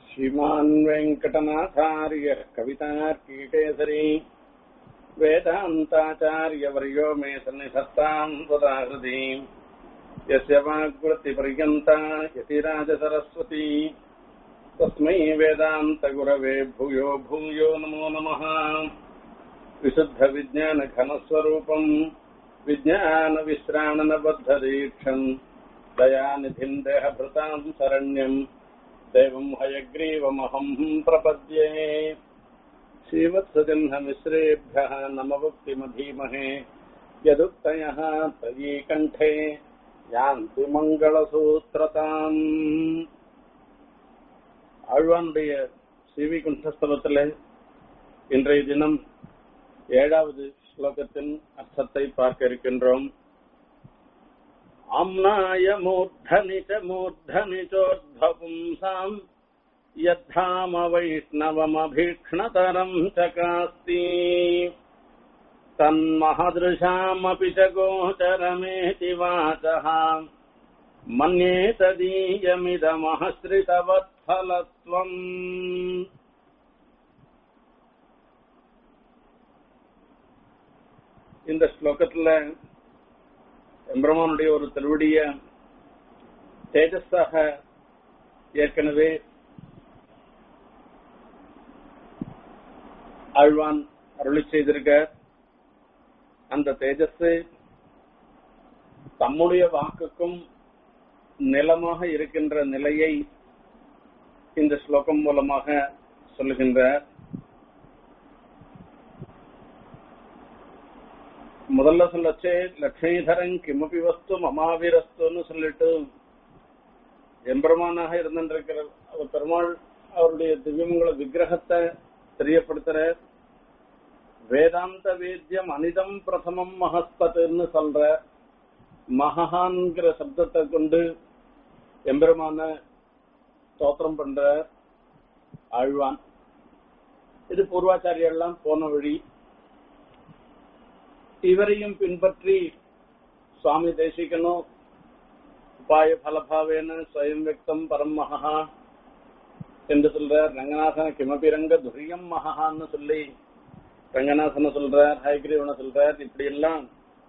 श्रीमान् वेङ्कटनाथार्य कवितार्कीकेसरी वेदान्ताचार्यवर्यो मे सन्निधत्ताम् सदाहृदि यस्य वाग्वृत्तिपर्यन्ता यतिराजसरस्वती तस्मै वेदान्तगुरवे भूयो भूयो नमो नमः विशुद्धविज्ञानघनस्वरूपम् विज्ञानविश्राणनबद्धदीक्षम् दयानिधिम् देहभृताम् शरण्यम् देवम् हयग्रीवमहम् प्रपद्ये श्रीवत्सजह्नमिश्रेभ्यः नमवक्तिमधीमहे यदुक्तयः तयी कण्ठे யாந்தி மங்களசூத்திரதாம் ஆழ்வானுடைய சிவி குண்டஸ்தலத்தில் இன்றைய தினம் ஏழாவது ஸ்லோகத்தின் அர்த்தத்தை பார்க்க இருக்கின்றோம் ஆம்னாய மூர்தனி ச மூர்தனி சோர்த்வபும்சாம் யத்தாம வைஷ்ணவமபீக்ஷ்ணதரம் சகாஸ்தி तन्महदृशामपि च गोचरमेति वाचः मन्ये तदीयमिदमहश्रितवत्फलत्वम् இந்த ஸ்லோகத்துல எம்பிரமானுடைய ஒரு திருவடிய தேஜஸாக ஏற்கனவே ஆழ்வான் அருளி செய்திருக்க அந்த தேஜஸ் தம்முடைய வாக்குக்கும் நிலமாக இருக்கின்ற நிலையை இந்த ஸ்லோகம் மூலமாக சொல்லுகின்ற முதல்ல சொல்லச்சே லட்சுமிதரன் கிமபி வஸ்து மமாவிரஸ்துன்னு சொல்லிட்டு எம்பெருமானாக இருந்திருக்கிற அவர் பெருமாள் அவருடைய திவ்யமங்கள விக்கிரகத்தை தெரியப்படுத்துற வேதாந்த வேத்தியம் அனிதம் பிரதமம் மகஸ்பத்துன்னு சொல்ற மகான்கிற சப்தத்தை கொண்டு எம்பெருமான ஸ்தோத்திரம் பண்ற ஆழ்வான் இது பூர்வாச்சாரியெல்லாம் போன வழி இவரையும் பின்பற்றி சுவாமி தேசிகனும் உபாய பலபாவேன ஸ்வயம் வியக்தம் பரம் மகா என்று சொல்ற ரங்கநாதன கிமபி ரங்க துரியம் மகான்னு சொல்லி ரங்கநாதன சொல்றார் ஹைகிரீவன சொல்றார் இப்படி எல்லாம்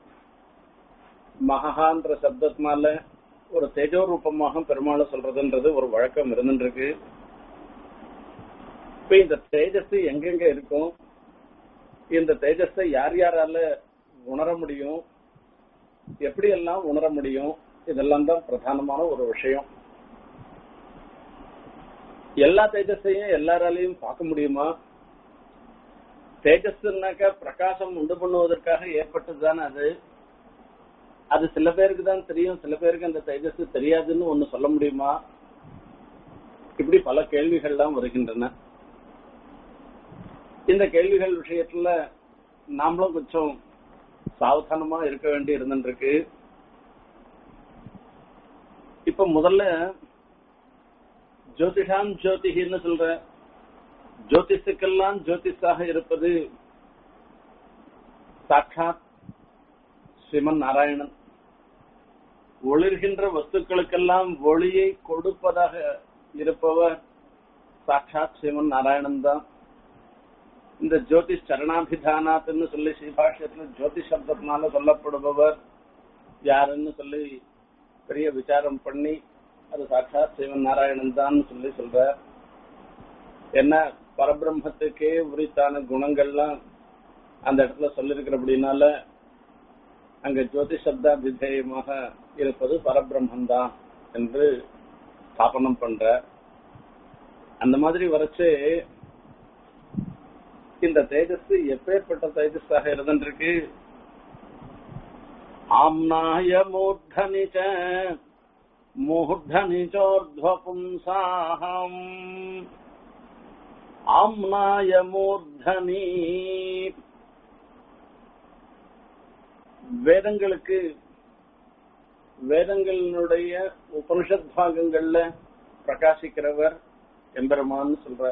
மகான்ற சப்தத்தினால ஒரு தேஜோ ரூபமாக பெருமாளை சொல்றதுன்றது ஒரு வழக்கம் இருந்துருக்கு இப்ப இந்த தேஜஸ் எங்கெங்க இருக்கும் இந்த தேஜஸை யார் யாரால உணர முடியும் எப்படி எல்லாம் உணர முடியும் இதெல்லாம் தான் பிரதானமான ஒரு விஷயம் எல்லா தேஜஸையும் எல்லாராலையும் பார்க்க முடியுமா தேஜஸ்னாக்க பிரகாசம் உண்டு பண்ணுவதற்காக ஏற்பட்டதுதானே அது அது சில பேருக்கு தான் தெரியும் சில பேருக்கு அந்த தேஜஸ் தெரியாதுன்னு ஒண்ணு சொல்ல முடியுமா இப்படி பல கேள்விகள்லாம் வருகின்றன இந்த கேள்விகள் விஷயத்துல நாமளும் கொஞ்சம் சாவதானமா இருக்க வேண்டி இருந்துருக்கு இப்ப முதல்ல ஜோதிஷாம் ஜோதிஹின்னு சொல்ற ஜோதிஷுக்கெல்லாம் ஜோதிஷாக இருப்பது சாட்சாத் ஸ்ரீமன் நாராயணன் ஒளிர்கின்ற வஸ்துக்களுக்கெல்லாம் ஒளியை கொடுப்பதாக இருப்பவர் சாட்சாத் ஸ்ரீமன் நாராயணன் தான் இந்த ஜோதிஷ் சரணாபிதானாத்னு சொல்லி ஸ்ரீபாஷ்யத்துல ஜோதிஷ் சப்தத்தினால சொல்லப்படுபவர் யாருன்னு சொல்லி பெரிய விசாரம் பண்ணி அது சாட்சாத் ஸ்ரீமன் நாராயணன் தான் சொல்லி சொல்றார் என்ன பரபிரம்மத்துக்கே உரித்தான குணங்கள்லாம் அந்த இடத்துல சொல்லிருக்கிறபடினால அங்க ஜோதி சப்தாபிதேயமாக இருப்பது பரபிரம்மன் தான் என்று ஸ்தாபனம் பண்ற அந்த மாதிரி வரைச்சு இந்த தேஜஸ் எப்பேற்பட்ட தேஜஸாக இருந்திருக்கு ஆம்னாய மூர்தனி மூர்தனி சோர்துவபும்சாஹம் ஆம்னாய மூர்தனி வேதங்களுக்கு வேதங்களினுடைய உபனிஷத் பாகங்கள்ல பிரகாசிக்கிறவர் எம்பெருமான்னு சொல்ற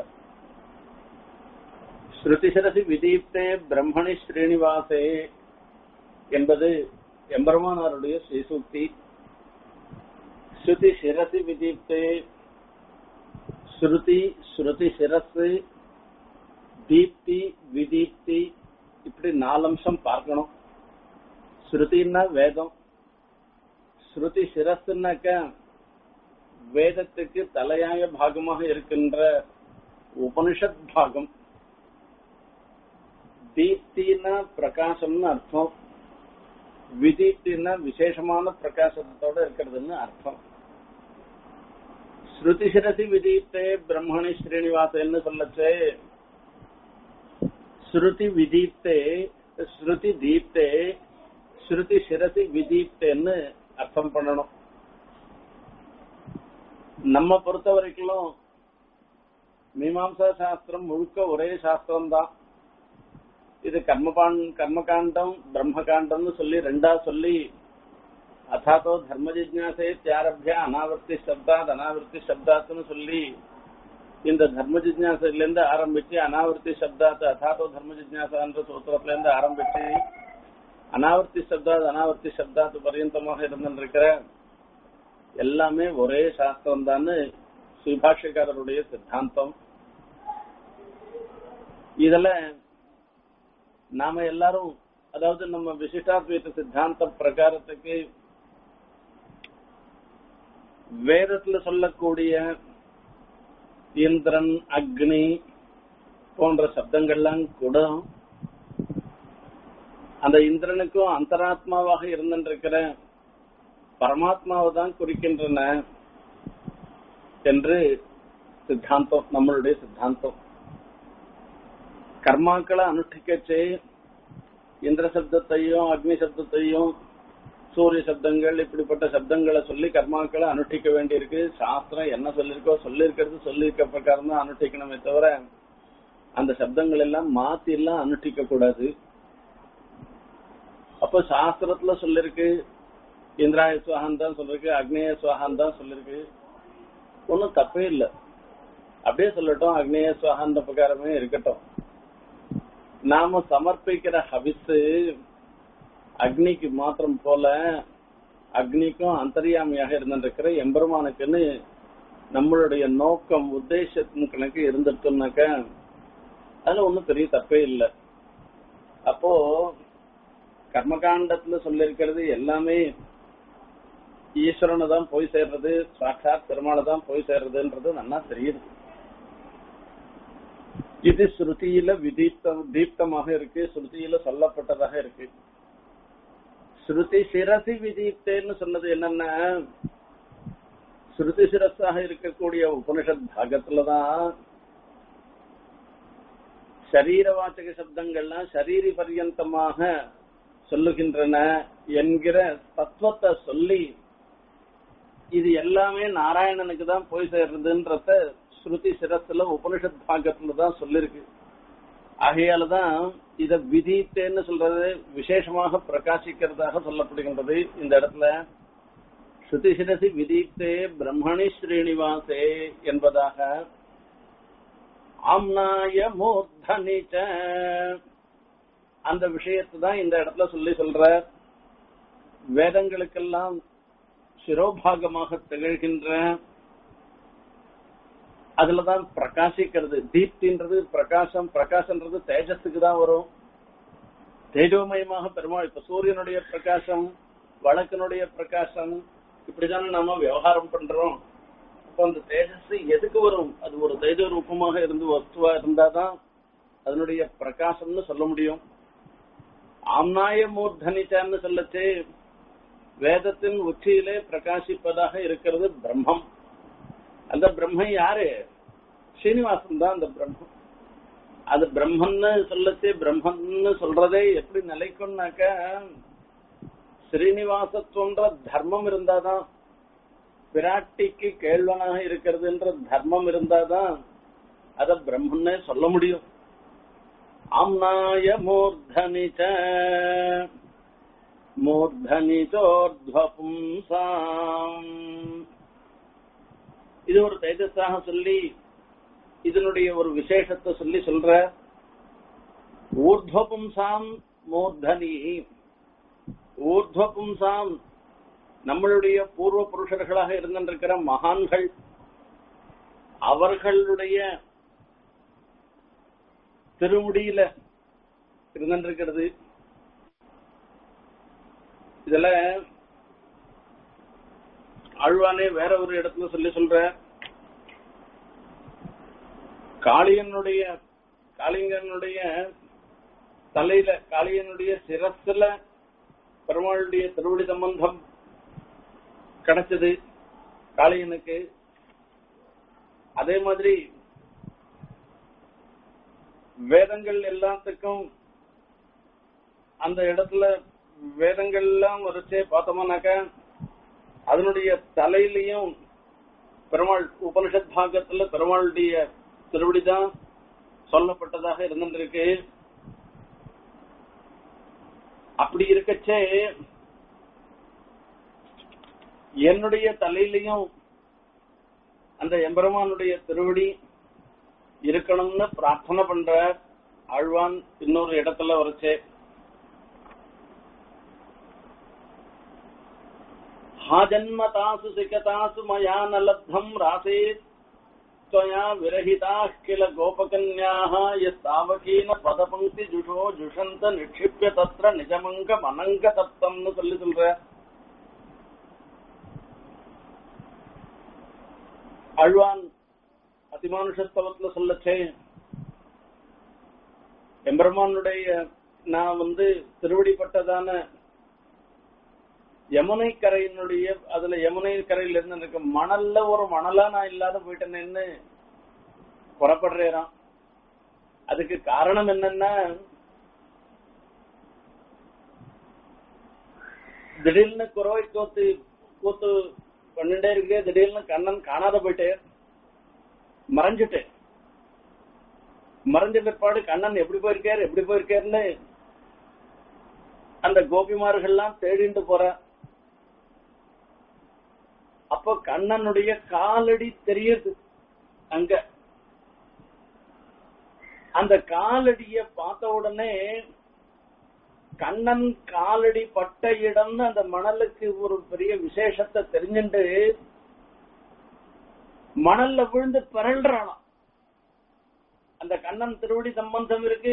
ஸ்ருதிசரசி விதீப்தே பிரம்மணி ஸ்ரீனிவாசே என்பது எம்பெருமானாருடைய ஸ்ரீசூக்தி ஸ்ருதி சிரசி விதீப்தே ஸ்ருதி ஸ்ருதி சிரசு தீப்தி விதீப்தி இப்படி நாலு அம்சம் பார்க்கணும் ஸ்ருதின்னா வேதம் ஸ்ருதி சிரஸ்னாக்க வேதத்துக்கு தலையாய பாகமாக இருக்கின்ற உபனிஷத் பாகம் தீப்தினா பிரகாசம்னு அர்த்தம் விதீப்தினா விசேஷமான பிரகாசத்தோட இருக்கிறதுன்னு அர்த்தம் ஸ்ருதி சிரசி விதீப்தே பிரம்மணி ஸ்ரீனிவாசன்னு சொல்லச்சே ஸ்ருதி விதீப்தே ஸ்ருதி தீப்தே ஸ்ருதி சிரசி விதீப்தேன்னு அர்த்தம் பண்ணணும் நம்ம பொறுத்த வரைக்கும் மீமாம்சா சாஸ்திரம் முழுக்க ஒரே சாஸ்திரம் தான் இது கர்மபான் கர்மகாண்டம் பிரம்மகாண்டம்னு சொல்லி ரெண்டா சொல்லி அதாத்தோ தர்ம ஜிஜ்ஞாசே தியாரபிய அனாவர்த்தி சப்தாத் அனாவர்த்தி சப்தாத்னு சொல்லி இந்த தர்ம ஜிஜ்ஞாசில இருந்து ஆரம்பிச்சு அனாவர்த்தி சப்தாத் அதாத்தோ தர்ம ஜிஜ்ஞாசான்ற சூத்திரத்துல இருந்து ஆரம்பிச்சு அனாவர்த்தி சப்தாத் அனாவர்த்தி சப்தாத் பரியந்தமாக இருந்திருக்கிற எல்லாமே ஒரே சாஸ்திரம் தான் சுபாஷிகாரருடைய சித்தாந்தம் இதுல நாம எல்லாரும் அதாவது நம்ம விசிஷ்டாத்வைத சித்தாந்த பிரகாரத்துக்கு வேதத்துல சொல்லக்கூடிய இந்திரன் அக்னி போன்ற சப்தங்கள்லாம் கூட அந்த இந்திரனுக்கும் அந்தராத்மாவாக இருந்திருக்கிற பரமாத்மாவை தான் குறிக்கின்றன என்று சித்தாந்தம் நம்மளுடைய சித்தாந்தம் கர்மாக்களை அனுஷ்டிக்கச்சே இந்திர சப்தத்தையும் அக்னி சப்தத்தையும் சூரிய சப்தங்கள் இப்படிப்பட்ட சப்தங்களை சொல்லி கர்மாக்களை அனுஷ்டிக்க வேண்டியிருக்கு சாஸ்திரம் என்ன சொல்லிருக்கோ சொல்லிருக்கிறது சொல்லிருக்க பிரகாரம் தான் அனுஷ்டிக்கணுமே தவிர அந்த சப்தங்கள் எல்லாம் மாத்தி எல்லாம் அனுஷ்டிக்க கூடாது அப்ப சாஸ்திரத்துல சொல்லிருக்கு இந்திராய சுவாகன் தான் சொல்லிருக்கு அக்னேய சுவாகன் தான் சொல்லிருக்கு ஒன்னும் தப்பே இல்லை அப்படியே சொல்லட்டும் அக்னேய சுவாகன்ற பிரகாரமே இருக்கட்டும் நாம சமர்ப்பிக்கிற ஹவிஸ் அக்னிக்கு மாத்திரம் போல அக்னிக்கும் அந்தரியாமியாக இருந்திருக்கிற எம்பெருமானுக்குன்னு நம்மளுடைய நோக்கம் உத்தேசத்தின் கணக்கு இருந்துட்டோம்னாக்க அதுல ஒண்ணும் பெரிய தப்பே இல்லை அப்போ கர்மகாண்டத்துல சொல்லிருக்கிறது எல்லாமே ஈஸ்வரனை தான் போய் சேர்றது சாட்சாத் பெருமாளை தான் போய் சேர்றதுன்றது நல்லா தெரியுது இது ஸ்ருதியில விதீப்தம் தீப்தமாக இருக்கு ஸ்ருதியில சொல்லப்பட்டதாக இருக்கு ஸ்ருதி சிரசி விதீப்தேன்னு சொன்னது என்னன்னா ஸ்ருதி சிரஸாக இருக்கக்கூடிய உபனிஷத் பாகத்துலதான் சரீர வாச்சக சப்தங்கள்லாம் சரீரி பர்யந்தமாக சொல்லுகின்றன என்கிற தத்துவத்தை சொல்லி இது எல்லாமே நாராயணனுக்கு தான் போய் சேர்றதுன்றத ஸ்ருதி சிரஸ்ல உபனிஷத் பாகத்துல தான் சொல்லிருக்கு ஆகையாலதான் இத விதித்தேன்னு சொல்றது விசேஷமாக பிரகாசிக்கிறதாக சொல்லப்படுகின்றது இந்த இடத்துல ஸ்ருதி சிரசி விதித்தே பிரம்மணி ஸ்ரீனிவாசே என்பதாக ஆம்னாய மூர்தனிச்ச அந்த விஷயத்தை தான் இந்த இடத்துல சொல்லி சொல்ற வேதங்களுக்கெல்லாம் சிரோபாகமாக திகழ்கின்ற அதுலதான் பிரகாசிக்கிறது தீப்தின்றது பிரகாசம் பிரகாசம்ன்றது தேஜஸுக்கு தான் வரும் தேஜோமயமாக பெருமாள் இப்ப சூரியனுடைய பிரகாசம் வழக்கனுடைய பிரகாசம் இப்படிதானே நாம விவகாரம் பண்றோம் அப்ப அந்த தேஜஸ் எதுக்கு வரும் அது ஒரு தேஜ ரூபமாக இருந்து வஸ்துவா இருந்தாதான் அதனுடைய பிரகாசம்னு சொல்ல முடியும் ஆம்னாய மூர்தனிச்சான்னு சொல்லச்சு வேதத்தின் உச்சியிலே பிரகாசிப்பதாக இருக்கிறது பிரம்மம் அந்த பிரம்மம் யாரு ஸ்ரீனிவாசன் தான் அந்த பிரம்மம் அது பிரம்மன்னு சொல்லச்சு பிரம்மன்னு சொல்றதே எப்படி நிலைக்கும்னாக்க ஸ்ரீனிவாசத்துவன்ற தர்மம் இருந்தாதான் பிராட்டிக்கு கேள்வனாக இருக்கிறதுன்ற தர்மம் இருந்தாதான் அத பிரம்மன்னே சொல்ல முடியும் ஆம்னாய மூர்தனிச்ச மூர்தனிச்சோர்துவபும்சாம் இது ஒரு தேஜஸாக சொல்லி இதனுடைய ஒரு விசேஷத்தை சொல்லி சொல்ற ஊர்துவபும்சாம் மூர்தனி ஊர்துவபும்சாம் நம்மளுடைய பூர்வ புருஷர்களாக இருந்திருக்கிற மகான்கள் அவர்களுடைய திருமுடியில இருந்திருக்கிறது இதுல ஆழ்வானே வேற ஒரு இடத்துல சொல்லி சொல்ற காளியனுடைய காளிங்கனுடைய தலையில காளியனுடைய சிரஸ்ல பெருமாளுடைய திருவடி சம்பந்தம் கிடைச்சது காளியனுக்கு அதே மாதிரி வேதங்கள் எல்லாத்துக்கும் அந்த இடத்துல வேதங்கள் எல்லாம் வரைச்சே பார்த்தோம்னாக்க அதனுடைய தலையிலையும் பெருமாள் உபனிஷத் பாகத்துல பெருமாளுடைய திருவடி தான் சொல்லப்பட்டதாக இருந்திருக்கு அப்படி இருக்கச்சே என்னுடைய தலையிலையும் அந்த எம்பெருமானுடைய திருவடி இருக்கணும்னு பிரார்த்தனை பண்ற ஆழ்வான் இன்னொரு இடத்துல வரைச்சே हाजन्मतासु सिकतासु मया न लब्धम् रासेत् त्वया विरहिताः किल गोपकन्याः यस्तावकीन पदपङ्क्तिजुषो जुषन्त निक्षिप्य तत्र निजमङ्गमनङ्गतप्तம்னு சொல்லி சொல்ற அழ்வான் அதிமானுஷஸ்தவத்துல சொல்லச்சே எம்பெருமானுடைய நான் வந்து திருவடிப்பட்டதான யமுனை கரையினுடைய அதுல யமுனை கரையில இருந்து எனக்கு மணல்ல ஒரு மணலா நான் இல்லாத போயிட்டேன்னு புறப்படுறேன் அதுக்கு காரணம் என்னன்னா திடீர்னு குறவை கூத்து கூத்து பண்ணிட்டே இருக்கு திடீர்னு கண்ணன் காணாத போயிட்டே மறைஞ்சிட்டு மறைஞ்ச பிற்பாடு கண்ணன் எப்படி போயிருக்காரு எப்படி போயிருக்காருன்னு அந்த கோபிமார்கள்லாம் தேடிட்டு போற அப்போ கண்ணனுடைய காலடி தெரியுது அங்க அந்த காலடிய பார்த்த உடனே கண்ணன் காலடி பட்ட இடம்னு அந்த மணலுக்கு ஒரு பெரிய விசேஷத்தை தெரிஞ்சுட்டு மணல்ல விழுந்து பிறல்றானாம் அந்த கண்ணன் திருவடி சம்பந்தம் இருக்கு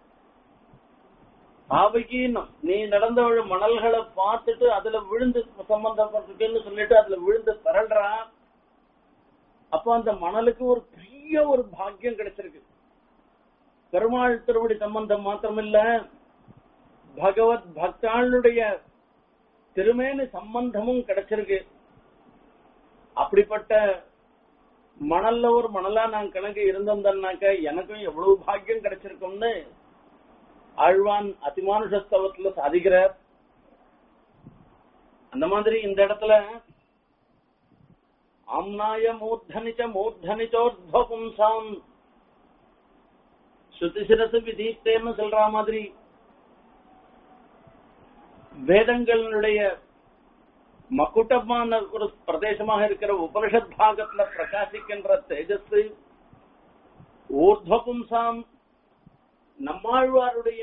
பாவைக்கு நீ நடந்த மணல்களை பார்த்துட்டு அதுல விழுந்து சம்பந்தப்பட்டிருக்குன்னு சொல்லிட்டு அதுல விழுந்து பிறல்றான் அப்போ அந்த மணலுக்கு ஒரு பெரிய ஒரு பாக்கியம் கிடைச்சிருக்கு பெருமாள் திருவடி சம்பந்தம் மாத்திரமில்ல பகவத் பக்தாளுடைய திருமேனு சம்பந்தமும் கிடைச்சிருக்கு அப்படிப்பட்ட மணல்ல ஒரு மணலா நான் கணக்கு இருந்திருந்தேன்னாக்க எனக்கும் எவ்வளவு பாக்கியம் கிடைச்சிருக்கும்னு ஆழ்வான் அதிமானுஷஸ்தவத்துல சாதிக்கிறார் அந்த மாதிரி இந்த இடத்துல ஆம்னாய மூர்தனிச்ச மூர்தனிச்சோத்வபும்சாம் ஸ்ருதிசிரசு விதீப்தேன்னு சொல்ற மாதிரி வேதங்களுடைய மக்குட்டமான ஒரு பிரதேசமாக இருக்கிற உபனிஷத் பாகத்துல பிரகாசிக்கின்ற தேஜஸ் ஊர்துவபும்சாம் நம்மாழ்வாருடைய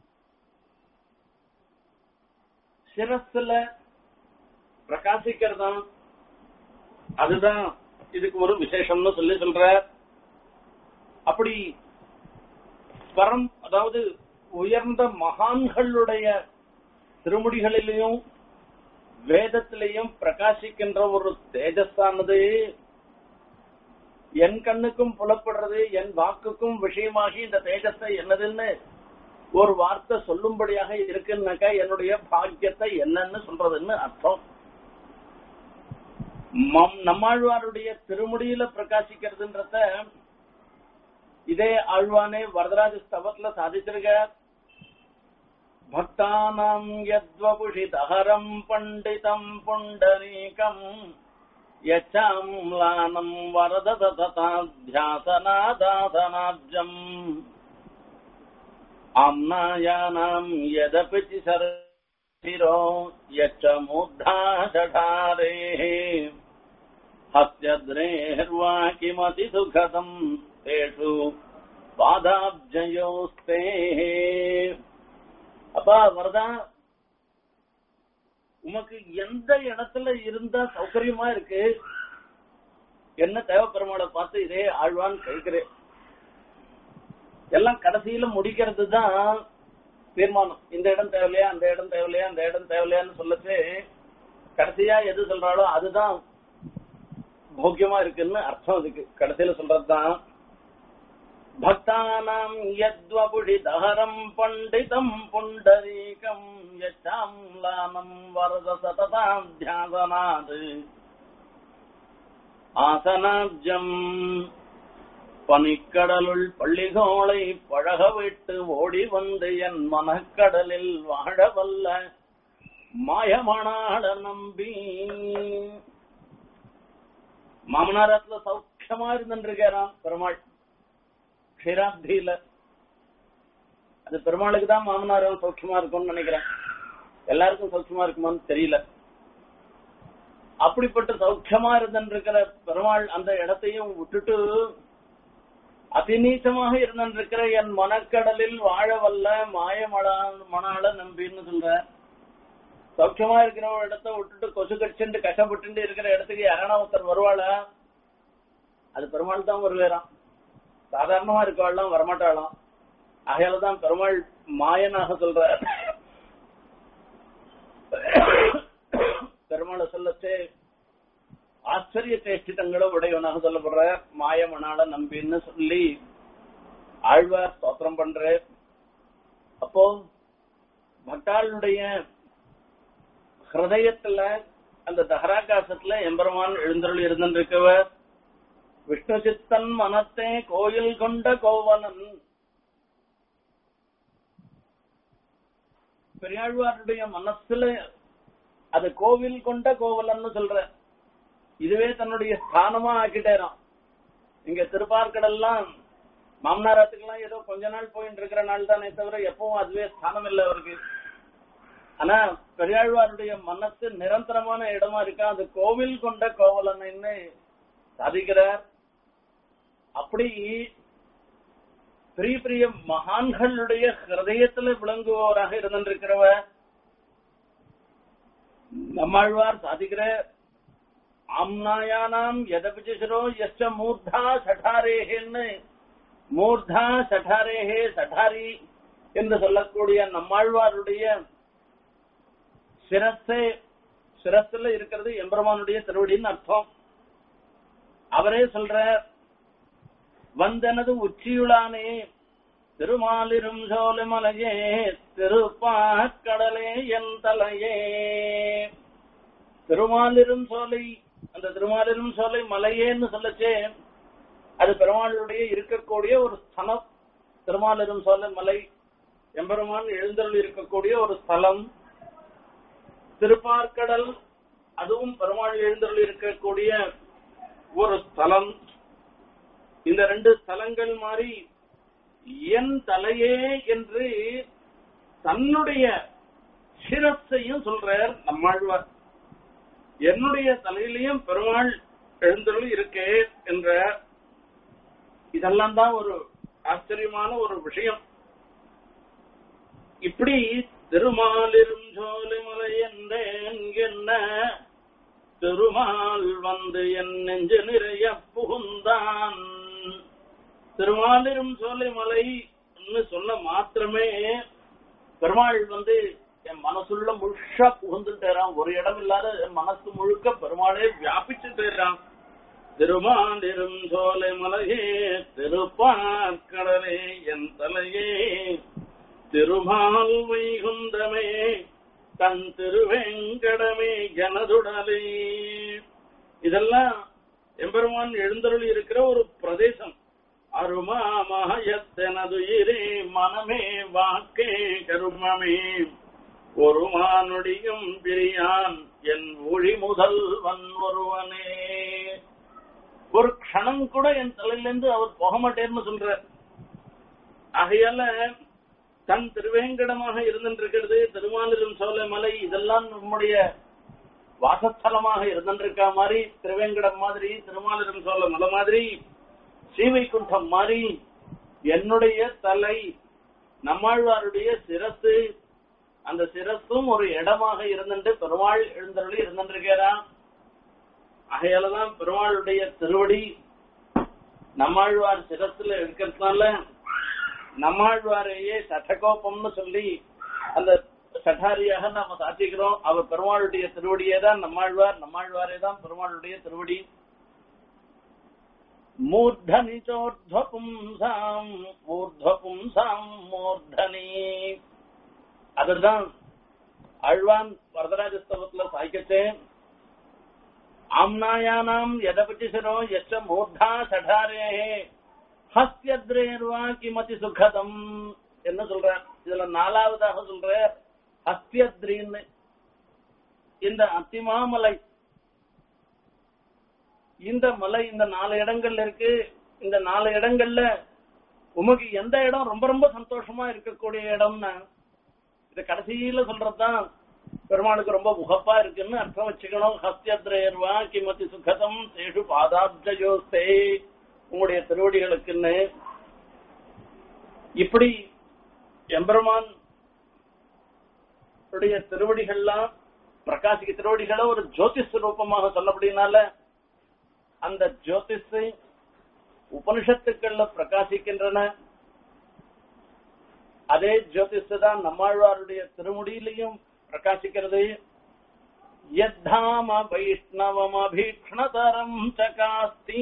சிரஸ்ல பிரகாசிக்கிறதா அதுதான் இதுக்கு ஒரு விசேஷம்னு சொல்லி சொல்ற அப்படி பரம் அதாவது உயர்ந்த மகான்களுடைய திருமுடிகளிலையும் வேதத்திலையும் பிரகாசிக்கின்ற ஒரு தேஜஸானது என் கண்ணுக்கும் புலப்படுறது என் வாக்குக்கும் விஷயமாகி இந்த தேஜஸை என்னதுன்னு ஒரு வார்த்தை சொல்லும்படியாக இருக்குன்னாக்கா என்னுடைய பாக்கியத்தை என்னன்னு சொல்றதுன்னு அர்த்தம் நம்மாழ்வாருடைய திருமுடியில பிரகாசிக்கிறதுன்றத இதே ஆழ்வானே வரதராஜ ஸ்தவத்துல சாதிச்சிருக்க பக்தானாம் யத்வபுஷிதஹரம் பண்டிதம் புண்டரீகம் யச்சாம்லானம் வரதததாத்யாசனாதாசனாப்ஜம் ஆம்னாயானாம் யதபி சிரோ யச்சமுத்தாஷடாரேः हस्यद्रेर्वा किमति सुखदम् तेषु பாதாப்ஜயோஸ்தே அப்பா வரதா உமக்கு எந்த இடத்துல இருந்தா சௌகரியமா இருக்கு என்ன தேவப்பெருமாளை பார்த்து இதே ஆழ்வான் கேட்கிறேன் எல்லாம் கடைசியில முடிக்கிறது தான் தீர்மானம் இந்த இடம் தேவையில்லையா அந்த இடம் தேவையில்லையா அந்த இடம் தேவையில்லையான்னு சொல்லச்சு கடைசியா எது சொல்றாளோ அதுதான் போக்கியமா இருக்குன்னு அர்த்தம் அதுக்கு கடைசியில சொல்றதுதான் பக்தானாம் யத்வபுடி தஹரம் பண்டிதம் புண்டரீகம் யச்சாம்லானம் வரத சததாம் தியாசனாது ஆசனாப்ஜம் பனிக்கடலுள் பள்ளிகோளை பழக விட்டு ஓடி வந்து என் மனக்கடலில் வாழவல்ல மாயமணாள நம்பி மாமனாரத்துல சௌக்கியமா இருந்துருக்காராம் பெருமாள் க்ஷீராப்தியில அது பெருமாளுக்கு தான் மாமனாரும் சௌக்கியமா இருக்கும்னு நினைக்கிறேன் எல்லாருக்கும் சௌக்கியமா இருக்குமான்னு தெரியல அப்படிப்பட்ட சௌக்கியமா இருந்திருக்கிற பெருமாள் அந்த இடத்தையும் விட்டுட்டு அதிநீச்சமாக இருந்திருக்கிற என் மனக்கடலில் வாழ வல்ல மாய மணாள நம்பின்னு சொல்ற சௌக்கியமா இருக்கிற ஒரு இடத்த விட்டுட்டு கொசு கடிச்சுட்டு கஷ்டப்பட்டு இருக்கிற இடத்துக்கு யாரான ஒருத்தர் வருவாளா அது பெருமாள் தான் வருவேறான் சாதாரணமா இருக்கவாள்லாம் வரமாட்டாளாம் ஆகையால தான் பெருமாள் மாயனாக சொல்ற பெருமாளை சொல்லச்சே ஆச்சரிய சேஷ்டிதங்களும் உடையவனாக சொல்லப்படுற மாயமனால நம்பின்னு சொல்லி ஆழ்வார் ஸ்தோத்திரம் பண்ற அப்போ பக்தாளுடைய ஹிருதயத்துல அந்த தஹராகாசத்துல எம்பெருமான் எழுந்தருள் இருந்திருக்கவர் விஷ்ணு சித்தன் மனத்தே கோயில் கொண்ட கோவலன் பெரியாழ்வாருடைய மனசுல அது கோவில் கொண்ட கோவலன்னு சொல்ற இதுவே தன்னுடைய ஸ்தானமா ஆக்கிட்டேராம் இங்க திருப்பார்கடல்லாம் மாமனாராத்துக்கெல்லாம் ஏதோ கொஞ்ச நாள் போயிட்டு இருக்கிற நாள் தானே தவிர எப்பவும் அதுவே ஸ்தானம் இல்லை அவருக்கு ஆனா பெரியாழ்வாருடைய மனசு நிரந்தரமான இடமா இருக்கா அது கோவில் கொண்ட கோவலன்னு சாதிக்கிறார் அப்படி பெரிய பெரிய மகான்களுடைய ஹிருதயத்துல விளங்குபவராக இருந்திருக்கிறவர் நம்மாழ்வார் சாதிக்கிற ஆம்னாயானாம் எதபிச்சிரோ எஸ்ட மூர்தா சட்டாரேகன்னு மூர்தா சட்டாரேகே சட்டாரி என்று சொல்லக்கூடிய நம்மாழ்வாருடைய சிரஸே சிரஸ்ல இருக்கிறது எம்பெருமானுடைய திருவடின்னு அர்த்தம் அவரே சொல்ற வந்தனது உச்சியுளானே திருமாலிரும் சோலைமலையே திருப்பாக்கடலே என் தலையே திருமாலிரும் சோலை அந்த திருமாலிரும் சோலை மலையேன்னு சொல்லச்சே அது பெருமாளுடைய இருக்கக்கூடிய ஒரு ஸ்தலம் திருமாலிரும் சோலை மலை எம்பெருமான் எழுந்தருள் இருக்கக்கூடிய ஒரு ஸ்தலம் திருப்பார்க்கடல் அதுவும் பெருமாள் எழுந்தருள் இருக்கக்கூடிய ஒரு ஸ்தலம் இந்த ரெண்டு ஸ்தலங்கள் மாதிரி என் தலையே என்று தன்னுடைய சிரஸையும் சொல்றார் நம்மாழ்வார் என்னுடைய தலையிலையும் பெருமாள் எழுந்தருள் இருக்கே என்ற இதெல்லாம் தான் ஒரு ஆச்சரியமான ஒரு விஷயம் இப்படி திருமாலிரும் சோலைமலை என்றேன் என்ன திருமால் வந்து என் நெஞ்சு நிறைய புகுந்தான் திருமாலிரும் சோலைமலை சொன்ன மாத்திரமே பெருமாள் வந்து என் மனசுள்ள முழுஷா புகுந்துட்டாராம் ஒரு இடம் இல்லாத என் மனசு முழுக்க பெருமாளே வியாபிச்சுட்டாராம் திருமாலிரும் சோலை மலையே திருப்பார்கடலே என் தலையே திருமால் வைகுந்தமே தன் திருவேங்கடமே எனதுடலே இதெல்லாம் எம்பெருமான் எழுந்தருள் இருக்கிற ஒரு பிரதேசம் அருமாமயத்தனதுயிரே மனமே வாக்கே கருமமே ஒரு மானுடியும் பிரியான் என் ஒளி முதல்வன் ஒருவனே ஒரு க்ஷணம் கூட என் தலையிலிருந்து அவர் போக மாட்டேன்னு சொல்றார் ஆகையால தன் திருவேங்கடமாக இருந்திருக்கிறது திருமாலிரும் சோலை மலை இதெல்லாம் நம்முடைய வாசஸ்தலமாக இருந்திருக்கா மாதிரி திருவேங்கடம் மாதிரி திருமாலிரும் சோலை மலை மாதிரி ஸ்ரீவைகுண்டம் மாதிரி என்னுடைய தலை நம்மாழ்வாருடைய சிரசு அந்த சிரசும் ஒரு இடமாக இருந்துட்டு பெருமாள் எழுந்தருளி இருந்திருக்கிறான் ஆகையாலதான் பெருமாளுடைய திருவடி நம்மாழ்வார் சிரத்துல இருக்கிறதுனால நம்மாழ்வாரையே சட்டகோபம்னு சொல்லி அந்த சட்டாரியாக நாம சாத்திக்கிறோம் அவர் பெருமாளுடைய திருவடியே தான் நம்மாழ்வார் நம்மாழ்வாரே தான் பெருமாளுடைய திருவடி மூர்தனி சோர்துவபும்சாம் ஊர்துவபும்சாம் மூர்தனி அதுதான் ஆழ்வான் வரதராஜஸ்தவத்துல சாய்க்கச்சே ஆம்னாயானாம் எதபதி சிரோ எச்ச மூர்தா சடாரே ஹஸ்தியத்ரேர்வா கிமதி சுகதம் என்ன சொல்ற இதுல நாலாவதாக சொல்ற ஹஸ்தியத்ரின்னு இந்த அத்திமாமலை இந்த மலை இந்த நாலு இடங்கள்ல இருக்கு இந்த நாலு இடங்கள்ல உமக்கு எந்த இடம் ரொம்ப ரொம்ப சந்தோஷமா இருக்கக்கூடிய இடம்னா இது கடைசியில சொல்றதுதான் பெருமாளுக்கு ரொம்ப முகப்பா இருக்குன்னு அர்த்தம் வச்சுக்கணும் ஹஸ்தியத்ரேர்வா கிமதி சுகதம் சேஷு பாதாப்ஜயோஸ்தே உங்களுடைய திருவடிகளுக்குன்னு இப்படி எம்பெருமான் உடைய திருவடிகள்லாம் பிரகாசிக்க திருவடிகளை ஒரு ஜோதிஷ் ரூபமாக சொல்லப்படினால அந்த ஜோதிஷ் உபனிஷத்துக்கள்ல பிரகாசிக்கின்றன அதே ஜோதிஷ் தான் நம்மாழ்வாருடைய திருமுடியிலையும் பிரகாசிக்கிறது யத்தாம வைஷ்ணவமபீக்ஷ்ணதரம் சகாஸ்தி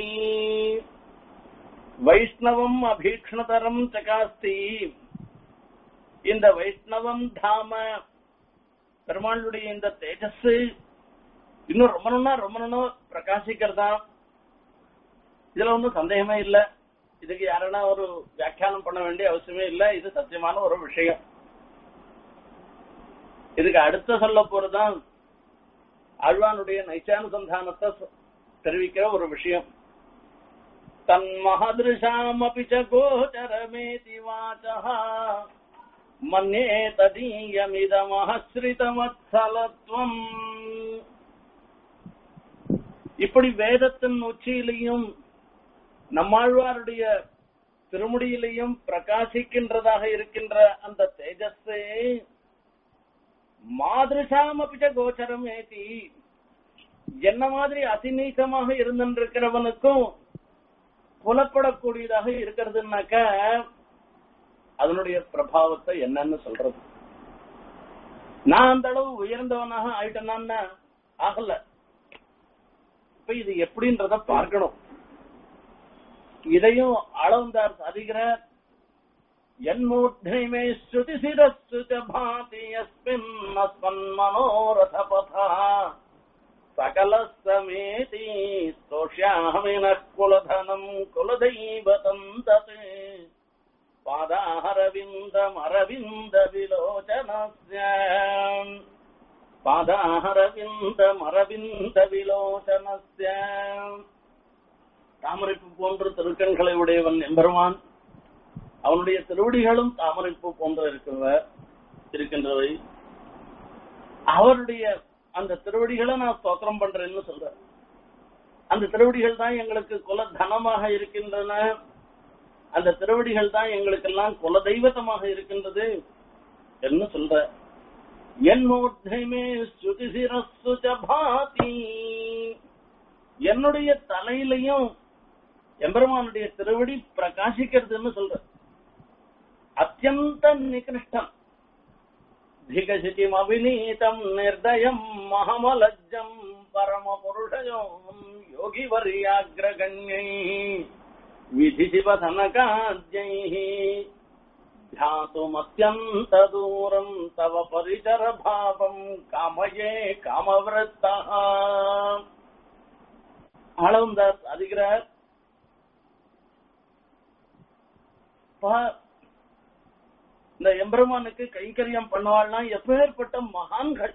வைஷ்ணவம் அபீக்ஷ்ணதரம் சகாஸ்தி இந்த வைஷ்ணவம் தாம பெருமாளுடைய இந்த தேஜஸ் இன்னும் ரொம்ப நாளா ரொம்ப நாளா பிரகாசிக்கிறதா இதுல ஒன்றும் சந்தேகமே இல்ல இதுக்கு யாருன்னா ஒரு வியாக்கியானம் பண்ண வேண்டிய அவசியமே இல்ல இது சத்தியமான ஒரு விஷயம் இதுக்கு அடுத்த சொல்ல போறதுதான் ஆழ்வானுடைய நைச்சானுசந்தானத்தை தெரிவிக்கிற ஒரு விஷயம் தன்மஹதிருஷாமபி ச கோச்சரமேதி வாச்சः மன்யே ததீயமிதமஹஸ்ரிதமத்சலத்வம் இப்படி வேதத்தின் உச்சியிலையும் நம்மாழ்வாருடைய திருமுடியிலையும் பிரகாசிக்கின்றதாக இருக்கின்ற அந்த தேஜஸே மாதிருஷாமபிச்ச கோச்சரம் ஏத்தி என்ன மாதிரி அதிநீசமாக இருந்திருக்கிறவனுக்கும் புலப்படக்கூடியதாக இருக்கிறதுனாக்க அதனுடைய பிரபாவத்தை என்னன்னு சொல்றது நான் அந்த அளவு உயர்ந்தவனாக ஆயிட்டேனான்னா ஆகல இப்ப இது எப்படின்றத பார்க்கணும் இதையும் அளந்தார் சாதிக்கிறார் यन्मूर्ध्नि मे श्रुतिशिरस्सु च भाति यस्मिन्नस्मन्मनोरथपथः सकलः समेति स्तोष्यामि नः कुलधनम् कुलदैवतम् तत् पादाहरविन्दमरविन्दविलोचनस्य பாதாஹரவிந்தமரவிந்த தாமரைப்பு போன்ற திருக்கண்களை உடையவன் எம்பெருமான் அவனுடைய திருவடிகளும் தாமரைப்பு போன்ற இருக்கிறவ இருக்கின்றவை அவருடைய அந்த திருவடிகளை நான் ஸ்தோத்திரம் பண்றேன்னு சொல்ற அந்த திருவடிகள் தான் எங்களுக்கு குல தனமாக இருக்கின்றன அந்த திருவடிகள் தான் எங்களுக்கெல்லாம் குல தெய்வத்தமாக இருக்கின்றது என்ன சொல்ற என் மூர்த்திமே ஸ்ருதிசிரஸ்ஸு ச பாதி என்னுடைய தலையிலையும் எம்பெருமானுடைய திருவடி பிரகாசிக்கிறதுன்னு சொல்ற அத்தியந்த நிகிருஷ்டம் திகசிதிம் அவிநீதம் நிர்தயம் மகமலஜ்ஜம் பரம புருஷயோம் யோகி வரியாகிரகண்யை விதி சிவசனகாஜை ध्यातुमत्यन्त दूरम् तव परिचरभावम् कामये कामवृत्तः ஆளவந்தார் அதிகிறார் இந்த எம்பெருமானுக்கு கைங்கரியம் பண்ணுவாள்னா எப்பேற்பட்ட மகான்கள்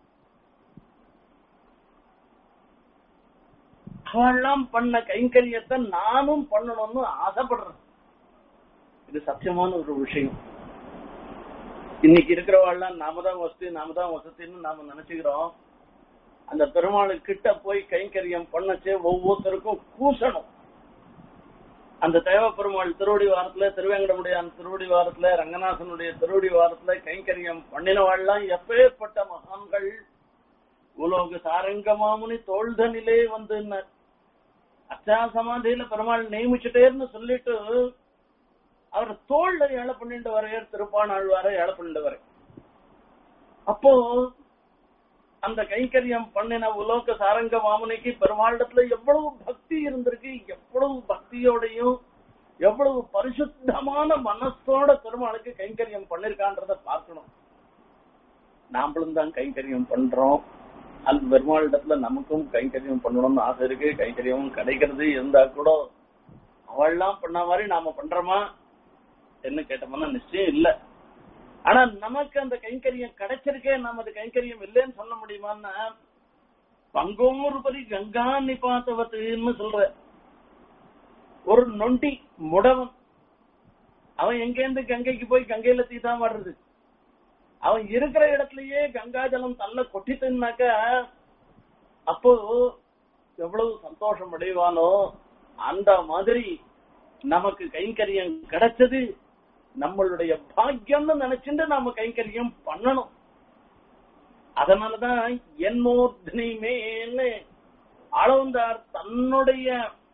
அவெல்லாம் பண்ண கைங்கரியத்தை நானும் பண்ணணும்னு ஆசைப்படுறேன் இது சத்தியமான ஒரு விஷயம் இன்னைக்கு இருக்கிறவாள்லாம் நாம தான் வசதி நாம தான் வசதின்னு நாம நினைச்சுக்கிறோம் அந்த பெருமாளு கிட்ட போய் கைங்கரியம் பண்ணச்சே ஒவ்வொருத்தருக்கும் கூசணும் அந்த தேவ பெருமாள் திருவடி வாரத்துல திருவேங்கடமுடியான் திருவடி வாரத்துல ரங்கநாதனுடைய திருவடி வாரத்துல கைங்கரியம் பண்ணினவாள்லாம் எப்பேற்பட்ட மகான்கள் உலோக சாரங்க மாமுனி தோள்தனிலே வந்து அச்சா சமாதியில பெருமாள் நியமிச்சுட்டேன்னு சொல்லிட்டு அவர் தோல்ல ஏழை பண்ணிட்டு வரையர் திருப்பானாழ்வார ஏழை பண்ணிட்டு வர அப்போ அந்த கைங்கரியம் பண்ணின உலோக சாரங்க மாமுனிக்கு பெருமாளிடத்துல எவ்வளவு பக்தி இருந்திருக்கு எவ்வளவு பக்தியோடையும் எவ்வளவு பரிசுத்தமான மனசோட பெருமாளுக்கு கைங்கரியம் பண்ணிருக்கான்றத பார்க்கணும் நாமளும் தான் கைங்கரியம் பண்றோம் அந்த பெருமாளிடத்துல நமக்கும் கைங்கரியம் பண்ணணும்னு ஆசை இருக்கு கைங்கரியம் கிடைக்கிறது இருந்தா கூட அவள்லாம் பண்ண மாதிரி நாம பண்றோமா என்ன கேட்டோம்னா நிச்சயம் இல்ல ஆனா நமக்கு அந்த கைங்கரியம் கிடைச்சிருக்கே நாம அது கைங்கரியம் இல்லைன்னு சொல்ல முடியுமான்னா பங்கோரு பரி கங்கா நிபாத்தவத்துன்னு சொல்ற ஒரு நொண்டி முடவன் அவன் எங்கேருந்து கங்கைக்கு போய் கங்கையில தீதான் வர்றது அவன் இருக்கிற இடத்துலயே கங்கா ஜலம் தள்ள கொட்டிட்டுனாக்க அப்போ எவ்வளவு சந்தோஷம் அடைவானோ அந்த மாதிரி நமக்கு கைங்கரியம் கிடைச்சது நம்மளுடைய பாக்கியம்னு நினைச்சுட்டு நாம கைங்கரியம் பண்ணணும் அதனாலதான் என் மூர்த்தினிமேன்னு அளவந்தார் தன்னுடைய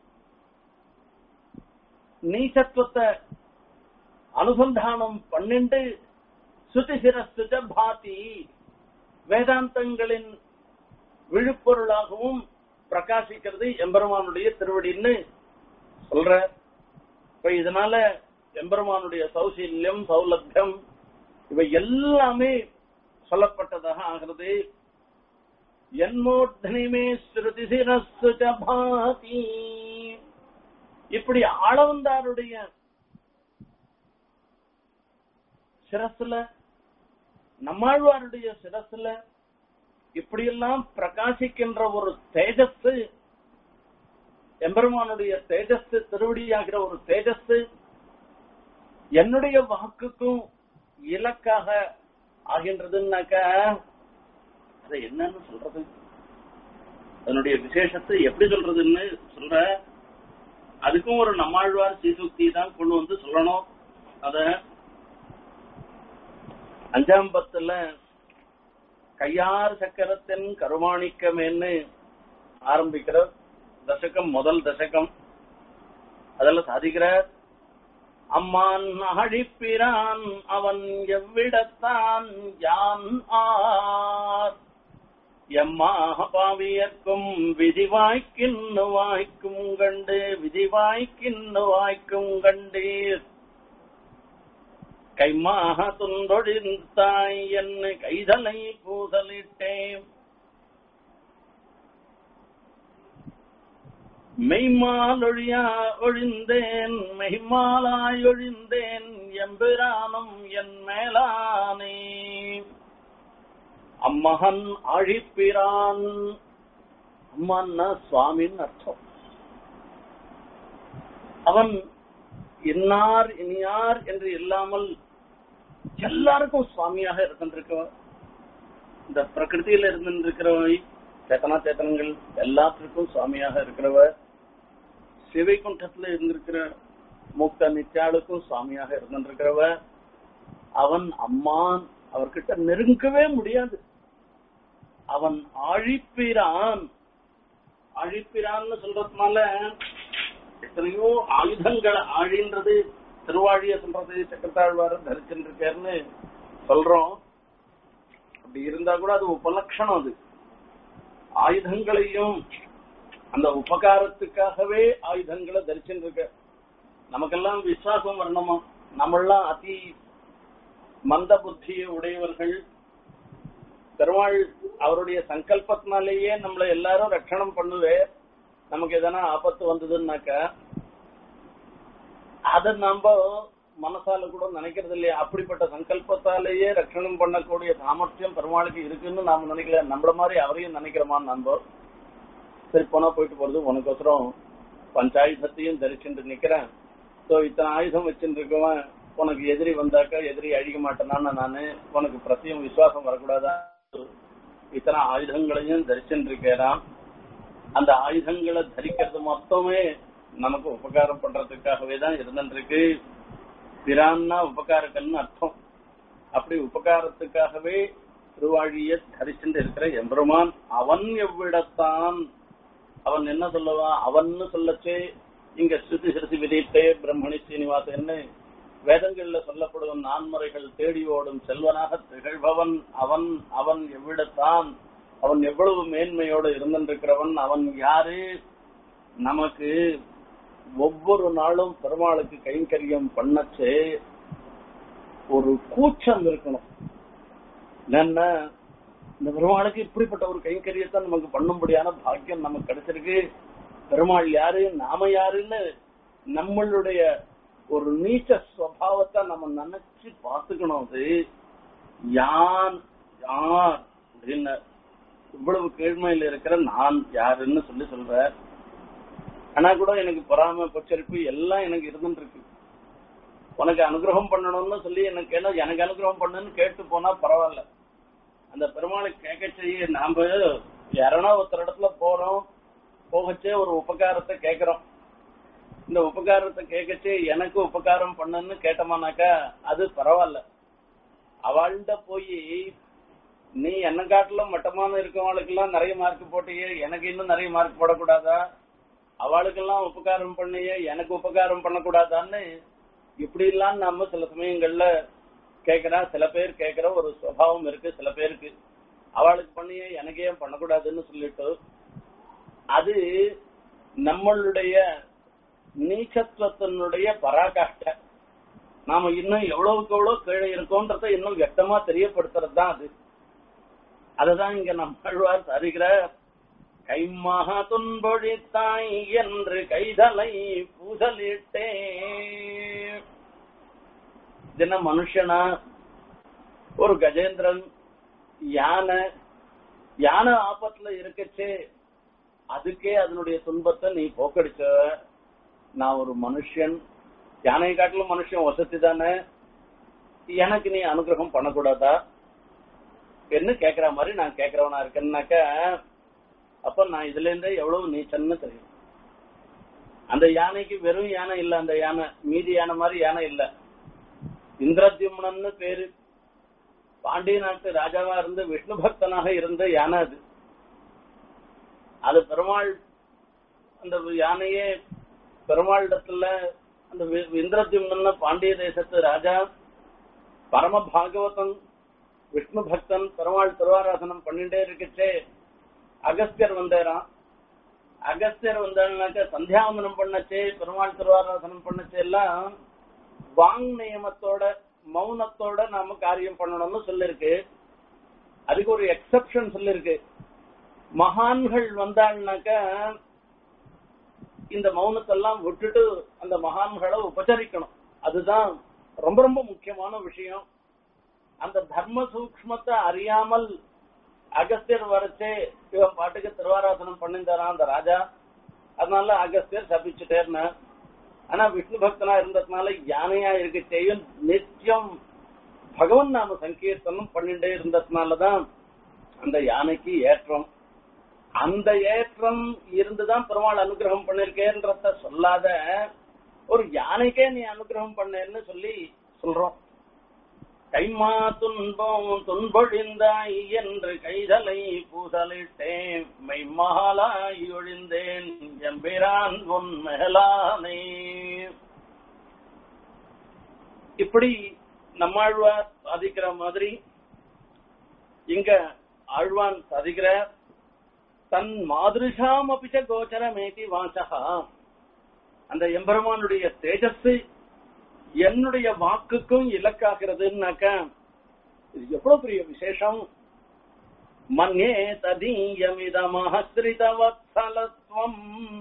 நீச்சத்துவத்தை அனுசந்தானம் பண்ணிண்டு சுதிசிரஸ்துஜ பாதி வேதாந்தங்களின் விழுப்பொருளாகவும் பிரகாசிக்கிறது எம்பெருமானுடைய திருவடின்னு சொல்ற இப்ப இதனால எம்பெருமானுடைய சௌசீல்யம் சௌலபியம் இவை எல்லாமே சொல்லப்பட்டதாக ஆகிறது என்மோர்தனிமே ஸ்ருதி சிரஸ்துஜ பாதி இப்படி ஆளவந்தாருடைய சிரசுல நம்மாழ்வாருடைய சிரசுல இப்படியெல்லாம் பிரகாசிக்கின்ற ஒரு தேஜஸ் எம்பெருமானுடைய தேஜஸ் திருவடியாகிற ஒரு தேஜஸ் என்னுடைய வாக்குக்கும் இலக்காக ஆகின்றதுன்னாக்க அதை என்னன்னு சொல்றது அதனுடைய விசேஷத்தை எப்படி சொல்றதுன்னு சொல்ற அதுக்கும் ஒரு நம்மாழ்வார் சீசுக்தி தான் கொண்டு வந்து சொல்லணும் அத அஞ்சாம் பத்துல கையார் சக்கரத்தின் கருமாணிக்கமேன்னு ஆரம்பிக்கிற தசகம் முதல் தசகம் அதில் சாதிக்கிற அம்மான் அழிப்பிரான் அவன் எவ்விடத்தான் யான் ஆர் எம்மாக பாவியர்க்கும் விதிவாய்க்கின்னு வாய்க்கும் கண்டு விதிவாய்க்கின்னு வாய்க்கும் கண்டீர் கைமாக துண்டொழிந்தாய் என்ன கைதலை பூசலிட்டேன் மெய்மால் ஒழியா ஒழிந்தேன் மெய்மாலாய் ஒழிந்தேன் எம்பிரானும் என் மேலானே அம்மகன் அழிப்பிரான் அம்மான்னா சுவாமின்னு அர்த்தம் அவன் இன்னார் இனியார் என்று இல்லாமல் எல்லாருக்கும் சுவாமியாக இருந்திருக்கவன் இந்த பிரகிருதியில இருந்திருக்கிறவை சேத்தனா சேத்தனங்கள் எல்லாத்திற்கும் சுவாமியாக இருக்கிறவ சிவைகுண்டத்துல இருந்திருக்கிற முக்த நித்யாளுக்கும் சுவாமியாக இருந்திருக்கிறவ அவன் அம்மான் அவர்கிட்ட நெருங்கவே முடியாது அவன் ஆழிப்பிரான் ஆழிப்பிரான்னு சொல்றதுனால எத்தனையோ ஆயுதங்கள் ஆழின்றது திருவாழிய சொல்றது சக்கரத்தாழ்வார தரிச்சுருக்காருன்னு சொல்றோம் அப்படி இருந்தா கூட அது உபலட்சணம் அது ஆயுதங்களையும் அந்த உபகாரத்துக்காகவே ஆயுதங்களை தரிச்சுருக்க நமக்கெல்லாம் விசுவாசம் வரணுமா நம்மெல்லாம் அதி மந்த புத்தியை உடையவர்கள் பெருமாள் அவருடைய சங்கல்பத்தினாலேயே நம்மள எல்லாரும் ரட்சணம் பண்ணுவே நமக்கு எதனா ஆபத்து வந்ததுன்னாக்க அத நம்ம மனசால கூட நினைக்கிறது இல்லையா அப்படிப்பட்ட சங்கல்பத்தாலேயே ரட்சணம் பண்ணக்கூடிய சாமர்த்தியம் பெருமாளுக்கு இருக்குன்னு நாம நினைக்கல நம்மள மாதிரி அவரையும் நினைக்கிறோமான்னு நம்ம சரி போனா போயிட்டு போறது உனக்கோசரம் பஞ்சாயுதத்தையும் தரிச்சுட்டு நிக்கிறேன் சோ இத்தனை ஆயுதம் வச்சுட்டு இருக்கவன் உனக்கு எதிரி வந்தாக்கா எதிரி அழிக்க மாட்டேனான்னு நானு உனக்கு பிரத்தியம் விசுவாசம் வரக்கூடாதா இத்தனை ஆயுதங்களையும் தரிச்சுட்டு இருக்கிறான் அந்த ஆயுதங்களை தரிக்கிறது மொத்தமே நமக்கு உபகாரம் பண்றதுக்காகவே தான் இருந்துருக்கு பிரான்னா உபகாரக்கல்னு அர்த்தம் அப்படி உபகாரத்துக்காகவே திருவாழிய தரிச்சுட்டு இருக்கிற எம்பெருமான் அவன் எவ்விடத்தான் அவன் என்ன சொல்லுவான் அவன்னு சொல்லச்சே இங்க ஸ்ருதி சிறுசி விதித்தே பிரம்மணி சீனிவாசன்னு வேதங்கள்ல சொல்லப்படும் நான்முறைகள் தேடி ஓடும் செல்வனாக திகழ்பவன் அவன் அவன் எவ்விடத்தான் அவன் எவ்வளவு மேன்மையோடு இருந்திருக்கிறவன் அவன் யாரு நமக்கு ஒவ்வொரு நாளும் பெருமாளுக்கு கைங்கரியம் பண்ணச்சே ஒரு கூச்சம் இருக்கணும் என்னன்னா இந்த பெருமாளுக்கு இப்படிப்பட்ட ஒரு கைங்கரியத்தை நமக்கு பண்ணும்படியான பாக்கியம் நமக்கு கிடைச்சிருக்கு பெருமாள் யாரு நாம யாருன்னு நம்மளுடைய ஒரு நீச்ச சுவாவத்தை நம்ம நினைச்சு பார்த்துக்கணும் அது யான் யார் அப்படின்னு இவ்வளவு கீழ்மையில இருக்கிற நான் யாருன்னு சொல்லி சொல்ற ஆனா கூட எனக்கு பொறாம பொச்சரிப்பு எல்லாம் எனக்கு இருந்துட்டு இருக்கு உனக்கு அனுகிரகம் பண்ணணும்னு சொல்லி எனக்கு என்ன எனக்கு அனுகிரகம் பண்ணுன்னு கேட்டு போனா பரவாயில்ல அந்த பெருமாளுக்கு கேட்க செய்ய நாம யாரனா ஒருத்தர் இடத்துல போறோம் போகச்சே ஒரு உபகாரத்தை கேக்குறோம் இந்த உபகாரத்தை கேட்கச்சே எனக்கு உபகாரம் பண்ணுன்னு கேட்டோமானாக்கா அது பரவாயில்ல அவள்கிட்ட போய் நீ என்ன காட்டிலும் மட்டமான இருக்கவங்களுக்கெல்லாம் நிறைய மார்க் போட்டியே எனக்கு இன்னும் நிறைய மார்க் போடக்கூடாதா அவளுக்கெல்லாம் உபகாரம் பண்ணியே எனக்கு உபகாரம் பண்ணக்கூடாதான்னு இப்படி எல்லாம் நாம சில சமயங்கள்ல கேக்குறா சில பேர் கேக்குற ஒரு சுவாவம் இருக்கு சில பேருக்கு அவளுக்கு பண்ணியே எனக்கு ஏன் பண்ணக்கூடாதுன்னு சொல்லிட்டு அது நம்மளுடைய நீச்சத்துவத்தினுடைய பராகாஷ்ட நாம இன்னும் எவ்வளவுக்கு எவ்வளவு கீழே இருக்கோன்றத இன்னும் வெட்டமா தெரியப்படுத்துறது தான் அது அதுதான் இங்க நம்மழ்வார் தருகிற கைமாக துன்பொழித்தாய் என்று கைதலை பூசலிட்டே தின மனுஷனா ஒரு கஜேந்திரன் யானை யானை ஆபத்துல இருக்கச்சே அதுக்கே அதனுடைய துன்பத்தை நீ போக்கடிச்ச நான் ஒரு மனுஷன் யானையை காட்டிலும் மனுஷன் வசதி தானே எனக்கு நீ அனுகிரகம் பண்ணக்கூடாதா என்ன கேக்குற மாதிரி நான் கேக்குறவனா இருக்கேன்னாக்க அப்ப நான் இதுல இருந்தே எவ்வளவு நீச்சன்னு தெரியும் அந்த யானைக்கு வெறும் யானை இல்ல அந்த யானை மீதி யானை மாதிரி யானை இல்ல இந்திரத்யும்னு பேரு பாண்டிய நாட்டு ராஜாவா இருந்து விஷ்ணு பக்தனாக இருந்த யானை அது அது பெருமாள் அந்த யானையே பெருமாளிடத்துல அந்த இந்திரத்யும்னு பாண்டிய தேசத்து ராஜா பரம பாகவதன் விஷ்ணு பக்தன் பெருமாள் திருவாராசனம் பண்ணிட்டே இருக்கச்சே அகஸ்தியர் வந்தாராம் அகஸ்தியர் வந்தாருனாக்க சந்தியாவந்தனம் பண்ணச்சே பெருமாள் திருவாராசனம் பண்ணச்சே எல்லாம் வாங் நியமத்தோட மௌனத்தோட நாம காரியம் பண்ணணும்னு சொல்லிருக்கு அதுக்கு ஒரு எக்ஸப்ஷன் சொல்லிருக்கு மகான்கள் வந்தாள்னாக்க இந்த மௌனத்தெல்லாம் விட்டுட்டு அந்த மகான்களை உபச்சரிக்கணும் அதுதான் ரொம்ப ரொம்ப முக்கியமான விஷயம் அந்த தர்ம சூக்மத்தை அறியாமல் அகஸ்தியர் வரச்சே இவன் பாட்டுக்கு திருவாராசனம் பண்ணிருந்தாரான் அந்த ராஜா அதனால அகஸ்தியர் சபிச்சுட்டேர்ன ஆனா விஷ்ணு பக்தனா இருந்ததுனால யானையா இருக்கச்சேயும் நித்தியம் பகவன் நாம சங்கீர்த்தனம் பண்ணிட்டே இருந்ததுனாலதான் அந்த யானைக்கு ஏற்றம் அந்த ஏற்றம் இருந்துதான் பெருமாள் அனுகிரகம் பண்ணிருக்கேன்றத சொல்லாத ஒரு யானைக்கே நீ அனுகிரகம் பண்ணேன்னு சொல்லி சொல்றோம் கைமா துன்பம் துன்பொழிந்தாய் என்று கைதலை பூசலிட்டேன் மெய்மாலாய் ஒழிந்தேன் எம்பிரான் உன் மேலானே இப்படி நம்மாழ்வார் சாதிக்கிற மாதிரி இங்க ஆழ்வான் சாதிக்கிற தன் மாதிரிஷாம் அபிச்ச கோச்சரமேதி வாசகா அந்த எம்பெருமானுடைய தேஜஸ் என்னுடைய வாக்குக்கும் இலக்காகிறதுனாக்க இது எவ்வளவு பெரிய விசேஷம் மன்னே ததீயமிதமஹஸ்ரிதவத்சலத்வம்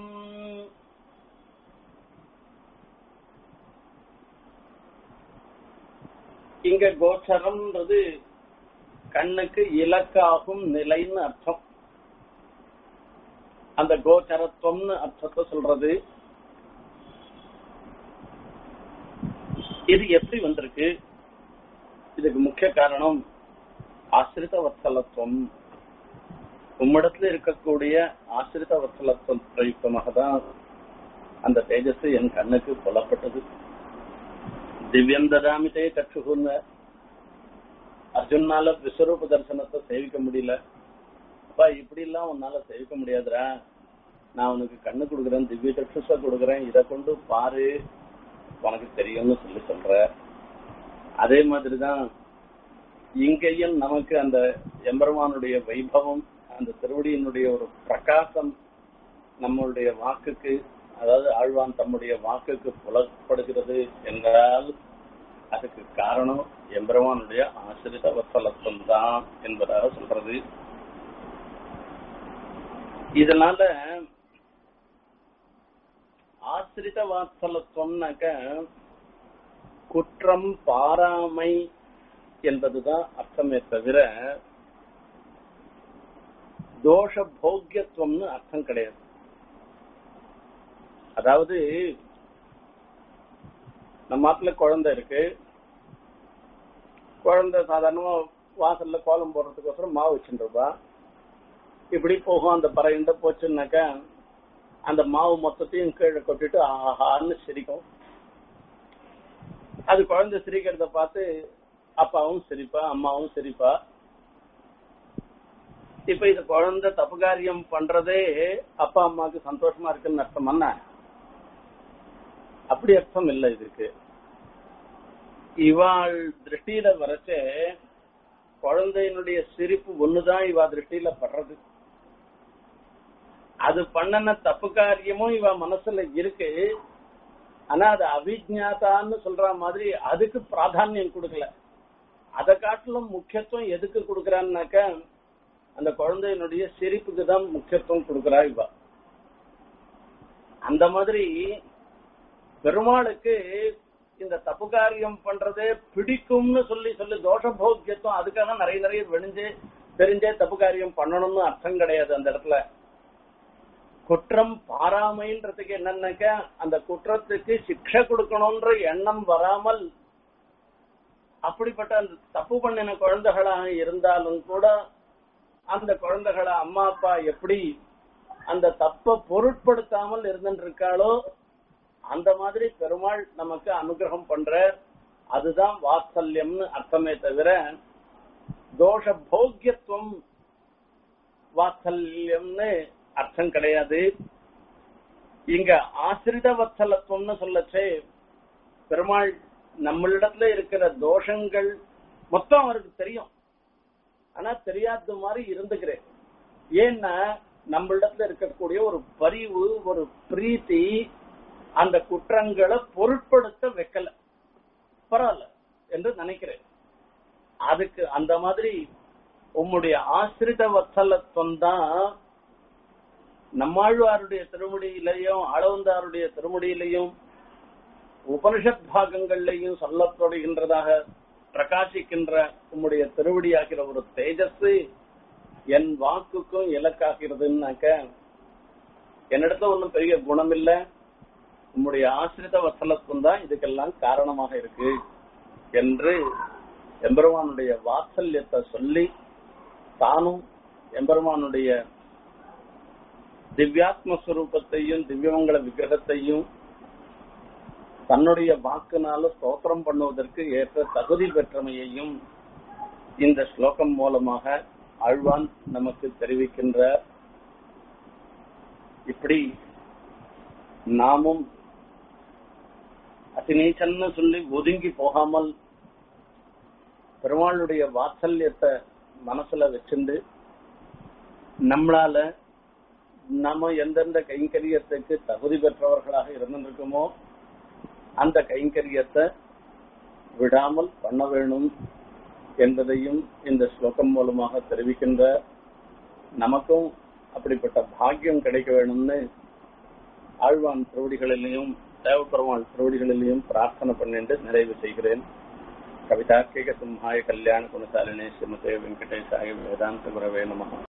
இங்க கோச்சரம்ன்றது கண்ணுக்கு இலக்காகும் நிலைன்னு அர்த்தம் அந்த கோச்சரத்துவம்னு அர்த்தத்தை சொல்றது இது எப்படி வந்திருக்கு இதுக்கு முக்கிய காரணம் ஆசிரித வத்சலத்துவம் உம்மிடத்துல இருக்கக்கூடிய ஆசிரித வத்சலத்துவம் பிரயுக்தமாக தான் அந்த தேஜஸ் என் கண்ணுக்கு புலப்பட்டது திவ்யம் ததாமிதே கற்றுகுன்ன அர்ஜுனால விஸ்வரூப தரிசனத்தை சேவிக்க முடியல அப்பா இப்படி எல்லாம் உன்னால சேவிக்க முடியாதுடா நான் உனக்கு கண்ணு கொடுக்குறேன் திவ்ய சக்ஷுஷ கொடுக்குறேன் இதை கொண்டு பாரு உனக்கு தெரியும்னு சொல்லி சொல்ற அதே மாதிரிதான் இங்கேயும் நமக்கு அந்த எம்பெருமானுடைய வைபவம் அந்த திருவடியினுடைய ஒரு பிரகாசம் நம்மளுடைய வாக்குக்கு அதாவது ஆழ்வான் தம்முடைய வாக்குக்கு புலப்படுகிறது என்றால் அதுக்கு காரணம் எம்பெருமானுடைய ஆசிரித வசலத்துவம் தான் என்பதாக சொல்றது இதனால ஆசிரித வாத்சலத்துவம்னாக்க குற்றம் பாராமை என்பதுதான் அர்த்தமே தவிர தோஷ போக்கியத்துவம்னு அர்த்தம் கிடையாது அதாவது நம்ம நாட்டுல குழந்தை இருக்கு குழந்தை சாதாரணமா வாசல்ல கோலம் போடுறதுக்கோசரம் மாவு வச்சுருப்பா இப்படி போகும் அந்த பறையிண்ட போச்சுன்னாக்கா அந்த மாவு மொத்தத்தையும் கீழே கொட்டிட்டு ஆஹான்னு சிரிக்கும் அது குழந்தை சிரிக்கிறத பார்த்து அப்பாவும் சிரிப்பா அம்மாவும் சிரிப்பா இப்ப இது குழந்தை தப்பு காரியம் பண்றதே அப்பா அம்மாவுக்கு சந்தோஷமா இருக்குன்னு அர்த்தம் என்ன அப்படி அர்த்தம் இல்ல இதுக்கு இவாள் திருஷ்டியில வரைச்சே குழந்தையினுடைய சிரிப்பு ஒண்ணுதான் இவா திருஷ்டியில படுறது அது பண்ணன தப்பு காரியமும் இவ மனசுல இருக்கு ஆனா அது அபிஜாத்தான்னு சொல்ற மாதிரி அதுக்கு பிராதானியம் கொடுக்கல அதை காட்டிலும் முக்கியத்துவம் எதுக்கு கொடுக்கறான்னாக்க அந்த குழந்தையினுடைய சிரிப்புக்கு தான் முக்கியத்துவம் கொடுக்கறா இவ அந்த மாதிரி பெருமாளுக்கு இந்த தப்பு காரியம் பண்றதே பிடிக்கும்னு சொல்லி சொல்லி தோஷ போக்கியத்துவம் அதுக்காக நிறைய நிறைய வெணிஞ்சு தெரிஞ்சே தப்பு காரியம் பண்ணணும்னு அர்த்தம் கிடையாது அந்த இடத்துல குற்றம் பாராமைன்றதுக்கு என்னன்னாக்க அந்த குற்றத்துக்கு சிக்ஷை கொடுக்கணும்ன்ற எண்ணம் வராமல் அப்படிப்பட்ட அந்த தப்பு பண்ணின குழந்தைகளாக இருந்தாலும் கூட அந்த குழந்தைகளை அம்மா அப்பா எப்படி அந்த தப்ப பொருட்படுத்தாமல் இருந்துட்டு இருக்காளோ அந்த மாதிரி பெருமாள் நமக்கு அனுகிரகம் பண்ற அதுதான் வாத்சல்யம்னு அர்த்தமே தவிர தோஷ போக்கியத்துவம் வாத்சல்யம்னு அர்த்தம் கிடையாது இங்க ஆசிரித வத்சலத்துவம்னு சொல்லச்சே பெருமாள் நம்மளிடத்துல இருக்கிற தோஷங்கள் மொத்தம் அவருக்கு தெரியும் ஆனா தெரியாத மாதிரி இருந்துக்கிறேன் ஏன்னா நம்மளிடத்துல இருக்கக்கூடிய ஒரு பரிவு ஒரு பிரீத்தி அந்த குற்றங்களை பொருட்படுத்த வைக்கல பரவாயில்ல என்று நினைக்கிறேன் அதுக்கு அந்த மாதிரி உம்முடைய ஆசிரித வத்சலத்துவம் தான் நம்மாழ்வாருடைய திருமுடியிலையும் ஆளவந்தாருடைய திருமுடியிலையும் உபனிஷத் பாகங்கள்லையும் சொல்லப்படுகின்றதாக பிரகாசிக்கின்ற உம்முடைய திருவடியாகிற ஒரு தேஜஸ் என் வாக்குக்கும் இலக்காகிறதுனாக்க என்னிடத்துல ஒன்றும் பெரிய குணம் இல்ல உம்முடைய ஆசிரித வசலத்துவம் தான் இதுக்கெல்லாம் காரணமாக இருக்கு என்று எம்பெருமானுடைய வாத்சல்யத்தை சொல்லி தானும் எம்பெருமானுடைய திவ்யாத்ம ஸ்வரூபத்தையும் திவ்யமங்கல விக்கிரகத்தையும் தன்னுடைய வாக்குனால ஸ்தோத்திரம் பண்ணுவதற்கு ஏற்ற தகுதி பெற்றமையையும் இந்த ஸ்லோகம் மூலமாக ஆழ்வான் நமக்கு தெரிவிக்கின்ற இப்படி நாமும் அசிநீச்சன்னு சொல்லி ஒதுங்கி போகாமல் பெருமாளுடைய வாத்சல்யத்தை மனசுல வச்சிருந்து நம்மளால நம்ம எந்தெந்த கைங்கரியத்துக்கு தகுதி பெற்றவர்களாக இருந்திருக்கோமோ அந்த கைங்கரியத்தை விடாமல் பண்ண வேணும் என்பதையும் இந்த ஸ்லோகம் மூலமாக தெரிவிக்கின்ற நமக்கும் அப்படிப்பட்ட பாக்கியம் கிடைக்க வேணும்னு ஆழ்வான் திருவடிகளிலையும் தேவப்பெருமாள் திருவடிகளிலையும் பிரார்த்தனை பண்ணிட்டு நிறைவு செய்கிறேன் கவிதார்க்கிக சிம்ஹாய கல்யாண குணசாலினே ஸ்ரீமதே வெங்கடேசாய வேதாந்த குரவே நம